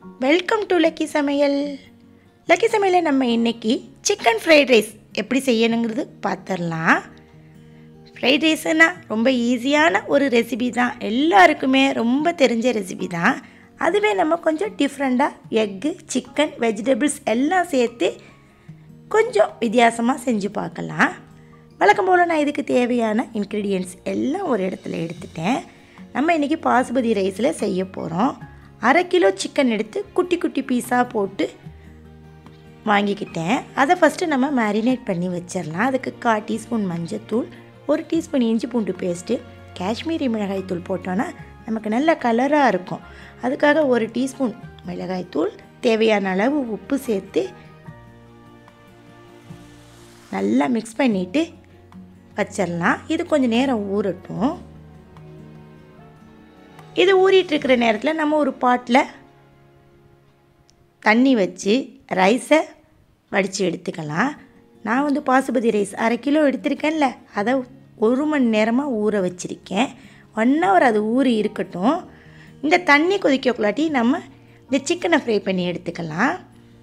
welcome to lucky சமையல் lucky சமையலில் நம்ம இன்னைக்கு சிக்கன் ஃப்ரைட் ரைஸ் எப்படி செய்யணுங்கிறது பார்த்துடலாம் ஃப்ரைட் ரைஸ்னா ரொம்ப ஈஸியான ஒரு ரெசிபி தான் எல்லாருக்குமே ரொம்ப தெரிஞ்ச ரெசிபி தான் அதுவே நம்ம கொஞ்சம் டிஃப்ரெண்ட்டாக எக்கு சிக்கன் வெஜிடபிள்ஸ் எல்லாம் சேர்த்து கொஞ்சம் வித்தியாசமாக செஞ்சு பார்க்கலாம் வழக்கம் போல் நான் இதுக்கு தேவையான இன்க்ரீடியன்ட்ஸ் எல்லாம் ஒரு இடத்துல எடுத்துட்டேன் நம்ம இன்றைக்கி பாசுபதி ரைஸில் செய்ய போகிறோம் அரை கிலோ சிக்கன் எடுத்து குட்டி குட்டி பீஸாக போட்டு வாங்கிக்கிட்டேன் அதை ஃபஸ்ட்டு நம்ம மேரினேட் பண்ணி வச்சிடலாம் அதுக்கு கால் டீஸ்பூன் மஞ்சத்தூள் ஒரு டீஸ்பூன் இஞ்சி பூண்டு பேஸ்ட்டு காஷ்மீரி மிளகாய்த்தூள் போட்டோன்னா நமக்கு நல்ல கலராக இருக்கும் அதுக்காக ஒரு டீஸ்பூன் மிளகாய்த்தூள் தேவையான அளவு உப்பு சேர்த்து நல்லா மிக்ஸ் பண்ணிவிட்டு வச்சிடலாம் இது கொஞ்சம் நேரம் ஊறட்டும் இது ஊறிட்டு இருக்கிற நேரத்தில் நம்ம ஒரு பாட்டில் தண்ணி வச்சு ரைஸை வடித்து எடுத்துக்கலாம் நான் வந்து பாசுபதி ரைஸ் அரை கிலோ எடுத்திருக்கேன்ல அதை ஒரு மணி நேரமாக ஊற வச்சுருக்கேன் ஒன் ஹவர் அது ஊறி இருக்கட்டும் இந்த தண்ணி கொதிக்கக்குள்ளாட்டி நம்ம இந்த சிக்கனை ஃப்ரை பண்ணி எடுத்துக்கலாம்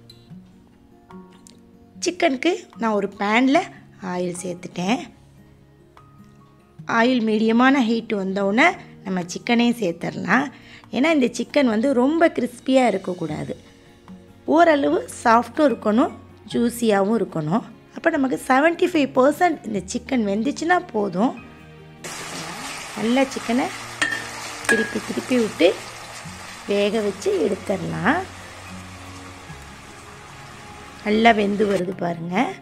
சிக்கனுக்கு நான் ஒரு பேனில் ஆயில் சேர்த்துட்டேன் ஆயில் மீடியமான ஹீட் வந்தோடனே நம்ம சிக்கனையும் சேர்த்துடலாம் ஏன்னா இந்த சிக்கன் வந்து ரொம்ப கிறிஸ்பியாக இருக்கக்கூடாது ஓரளவு சாஃப்ட்டும் இருக்கணும் ஜூஸியாகவும் இருக்கணும் அப்போ நமக்கு செவன்ட்டி ஃபைவ் பர்சன்ட் இந்த சிக்கன் வெந்துச்சுன்னா போதும் நல்லா சிக்கனை திருப்பி திருப்பி விட்டு வேக வச்சு எடுத்துடலாம் நல்லா வெந்து வருது பாருங்கள்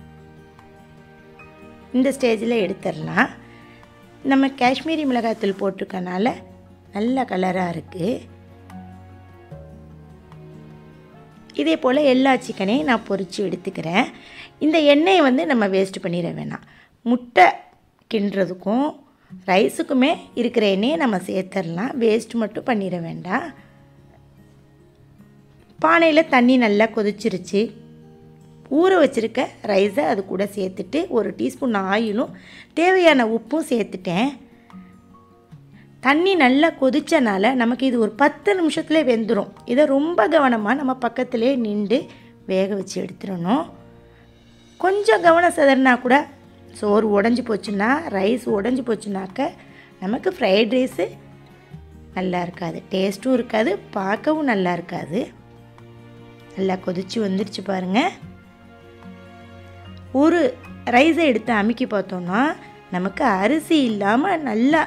இந்த ஸ்டேஜில் எடுத்துடலாம் நம்ம காஷ்மீரி மிளகாய்த்தூள் போட்டிருக்கனால நல்ல கலராக இருக்குது இதே போல் எல்லா சிக்கனையும் நான் பொரித்து எடுத்துக்கிறேன் இந்த எண்ணெயை வந்து நம்ம வேஸ்ட் பண்ணிட வேணாம் முட்டை கிண்டுறதுக்கும் ரைஸுக்குமே இருக்கிற எண்ணெயை நம்ம சேர்த்துடலாம் வேஸ்ட் மட்டும் பண்ணிட வேண்டாம் பானையில் தண்ணி நல்லா கொதிச்சிருச்சு ஊற வச்சுருக்க ரைஸை அது கூட சேர்த்துட்டு ஒரு டீஸ்பூன் ஆயிலும் தேவையான உப்பும் சேர்த்துட்டேன் தண்ணி நல்லா கொதிச்சனால நமக்கு இது ஒரு பத்து நிமிஷத்துலேயே வெந்துடும் இதை ரொம்ப கவனமாக நம்ம பக்கத்துலேயே நின்று வேக வச்சு எடுத்துடணும் கொஞ்சம் கவனம் சிதறினா கூட சோறு உடஞ்சி போச்சுன்னா ரைஸ் உடஞ்சி போச்சுனாக்க நமக்கு ஃப்ரைட் ரைஸு நல்லா இருக்காது டேஸ்ட்டும் இருக்காது பார்க்கவும் நல்லா இருக்காது நல்லா கொதிச்சு வந்துருச்சு பாருங்கள் ஒரு ரைஸை எடுத்து அமுக்கி பார்த்தோன்னா நமக்கு அரிசி இல்லாமல் நல்லா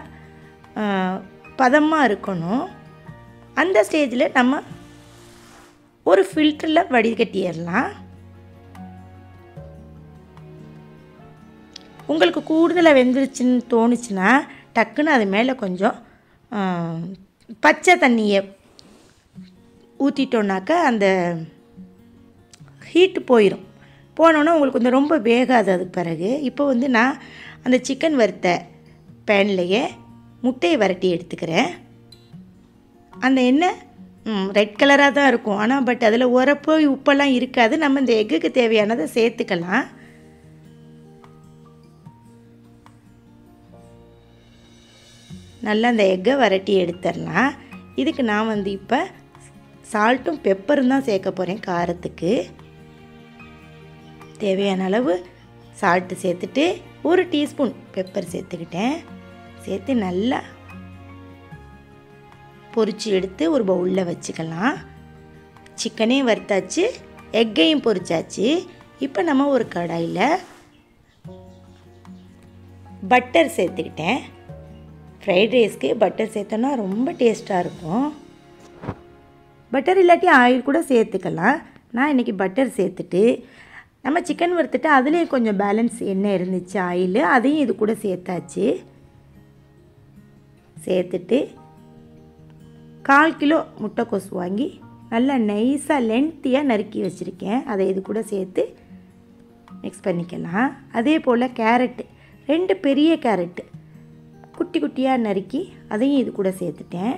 பதமாக இருக்கணும் அந்த ஸ்டேஜில் நம்ம ஒரு ஃபில்டரில் வடிகட்டிடலாம் உங்களுக்கு கூடுதலாக வெந்துருச்சுன்னு தோணுச்சுன்னா டக்குன்னு அது மேலே கொஞ்சம் பச்சை தண்ணியை ஊற்றிட்டோன்னாக்கா அந்த ஹீட்டு போயிடும் போனோன்னே உங்களுக்கு கொஞ்சம் ரொம்ப வேகாது அதுக்கு பிறகு இப்போ வந்து நான் அந்த சிக்கன் வறுத்த பேன்லேயே முட்டையை வரட்டி எடுத்துக்கிறேன் அந்த எண்ணெய் ரெட் கலராக தான் இருக்கும் ஆனால் பட் அதில் உரப்பு உப்பெல்லாம் இருக்காது நம்ம இந்த எக்குக்கு தேவையானதை சேர்த்துக்கலாம் நல்லா அந்த எக்கை வரட்டி எடுத்துடலாம் இதுக்கு நான் வந்து இப்போ சால்ட்டும் பெப்பரும் தான் சேர்க்க போகிறேன் காரத்துக்கு தேவையான அளவு சால்ட்டு சேர்த்துட்டு ஒரு டீஸ்பூன் பெப்பர் சேர்த்துக்கிட்டேன் சேர்த்து நல்லா பொரிச்சு எடுத்து ஒரு பவுலில் வச்சுக்கலாம் சிக்கனையும் வறுத்தாச்சு எக்கையும் பொரிச்சாச்சு இப்போ நம்ம ஒரு கடாயில் பட்டர் சேர்த்துக்கிட்டேன் ஃப்ரைட் ரைஸ்க்கு பட்டர் சேர்த்தோன்னா ரொம்ப டேஸ்ட்டாக இருக்கும் பட்டர் இல்லாட்டி ஆயில் கூட சேர்த்துக்கலாம் நான் இன்றைக்கி பட்டர் சேர்த்துட்டு நம்ம சிக்கன் வறுத்துட்டு அதுலேயும் கொஞ்சம் பேலன்ஸ் எண்ணெய் இருந்துச்சு ஆயில் அதையும் இது கூட சேர்த்தாச்சு சேர்த்துட்டு கால் கிலோ முட்டைக்கோஸ் வாங்கி நல்லா நைஸாக லென்த்தியாக நறுக்கி வச்சுருக்கேன் அதை இது கூட சேர்த்து மிக்ஸ் பண்ணிக்கலாம் அதே போல் கேரட்டு ரெண்டு பெரிய கேரட்டு குட்டி குட்டியாக நறுக்கி அதையும் இது கூட சேர்த்துட்டேன்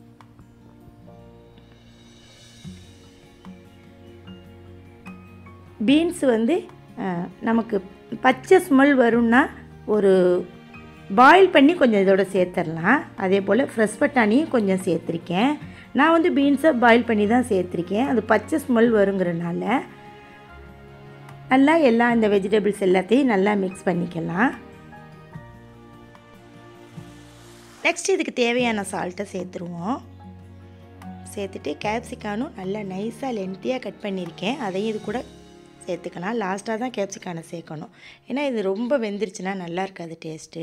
பீன்ஸ் வந்து நமக்கு பச்சை ஸ்மெல் வரும்னா ஒரு பாயில் பண்ணி கொஞ்சம் இதோட சேர்த்துடலாம் அதே போல் ஃப்ரெஷ் பட்டாணியும் கொஞ்சம் சேர்த்துருக்கேன் நான் வந்து பீன்ஸை பாயில் பண்ணி தான் சேர்த்துருக்கேன் அது பச்சை ஸ்மெல் வருங்கிறனால நல்லா எல்லா இந்த வெஜிடபிள்ஸ் எல்லாத்தையும் நல்லா மிக்ஸ் பண்ணிக்கலாம் நெக்ஸ்ட் இதுக்கு தேவையான சால்ட்டை சேர்த்துருவோம் சேர்த்துட்டு கேப்சிகானும் நல்லா நைஸாக லென்த்தியாக கட் பண்ணியிருக்கேன் அதையும் இது கூட சேர்த்துக்கலாம் லாஸ்ட்டாக தான் கேப்சிகானை சேர்க்கணும் ஏன்னா இது ரொம்ப வெந்துருச்சுன்னா நல்லா இருக்காது டேஸ்ட்டு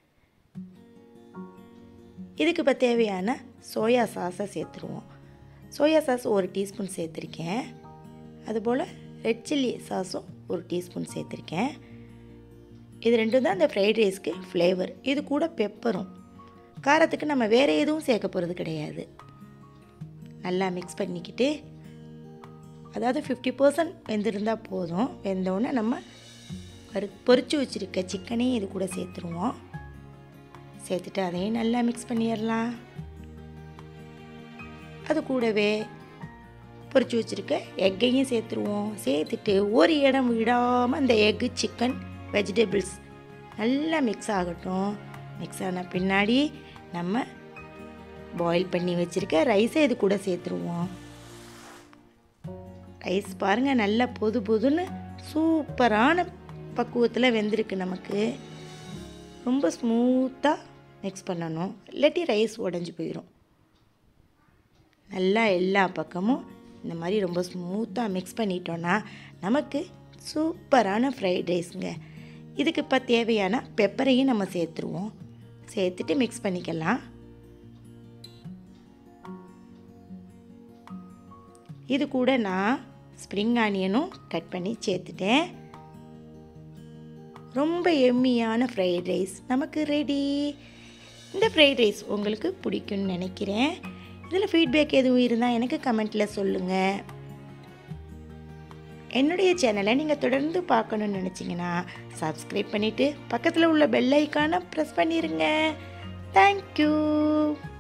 இதுக்கு இப்போ தேவையான சோயா சாஸை சேர்த்துருவோம் சோயா சாஸ் ஒரு டீஸ்பூன் சேர்த்துருக்கேன் அதுபோல் ரெட் சில்லி சாஸும் ஒரு டீஸ்பூன் சேர்த்துருக்கேன் இது ரெண்டும் தான் இந்த ஃப்ரைட் ரைஸ்க்கு ஃப்ளேவர் இது கூட பெப்பரும் காரத்துக்கு நம்ம வேறு எதுவும் சேர்க்க போகிறது கிடையாது நல்லா மிக்ஸ் பண்ணிக்கிட்டு அதாவது ஃபிஃப்டி பர்சன்ட் வெந்திருந்தால் போதும் வெந்தோடனே நம்ம வறு பொரிச்சு வச்சுருக்க சிக்கனையும் இது கூட சேர்த்துருவோம் சேர்த்துட்டு அதையும் நல்லா மிக்ஸ் பண்ணிடலாம் அது கூடவே பொரிச்சு வச்சுருக்க எக்கையும் சேர்த்துருவோம் சேர்த்துட்டு ஒரு இடம் விடாமல் அந்த எக்கு சிக்கன் வெஜிடபிள்ஸ் நல்லா மிக்ஸ் ஆகட்டும் மிக்ஸ் ஆன பின்னாடி நம்ம பாயில் பண்ணி வச்சுருக்க ரைஸை இது கூட சேர்த்துருவோம் ரைஸ் பாருங்கள் நல்லா பொது பொதுன்னு சூப்பரான பக்குவத்தில் வெந்திருக்கு நமக்கு ரொம்ப ஸ்மூத்தாக மிக்ஸ் பண்ணணும் இல்லாட்டி ரைஸ் உடஞ்சி போயிடும் நல்லா எல்லா பக்கமும் இந்த மாதிரி ரொம்ப ஸ்மூத்தாக மிக்ஸ் பண்ணிட்டோன்னா நமக்கு சூப்பரான ஃப்ரைட் ரைஸுங்க இதுக்கு இப்போ தேவையான பெப்பரையும் நம்ம சேர்த்துருவோம் சேர்த்துட்டு மிக்ஸ் பண்ணிக்கலாம் இது கூட நான் ஸ்ப்ரிங் ஆனியனும் கட் பண்ணி சேர்த்துட்டேன் ரொம்ப எம்மியான ஃப்ரைட் ரைஸ் நமக்கு ரெடி இந்த ஃப்ரைட் ரைஸ் உங்களுக்கு பிடிக்கும்னு நினைக்கிறேன் இதில் ஃபீட்பேக் எதுவும் இருந்தால் எனக்கு கமெண்ட்டில் சொல்லுங்கள் என்னுடைய சேனலை நீங்கள் தொடர்ந்து பார்க்கணுன்னு நினச்சிங்கன்னா சப்ஸ்கிரைப் பண்ணிவிட்டு பக்கத்தில் உள்ள பெல் ஐக்கானை ப்ரெஸ் பண்ணிடுங்க தேங்க்யூ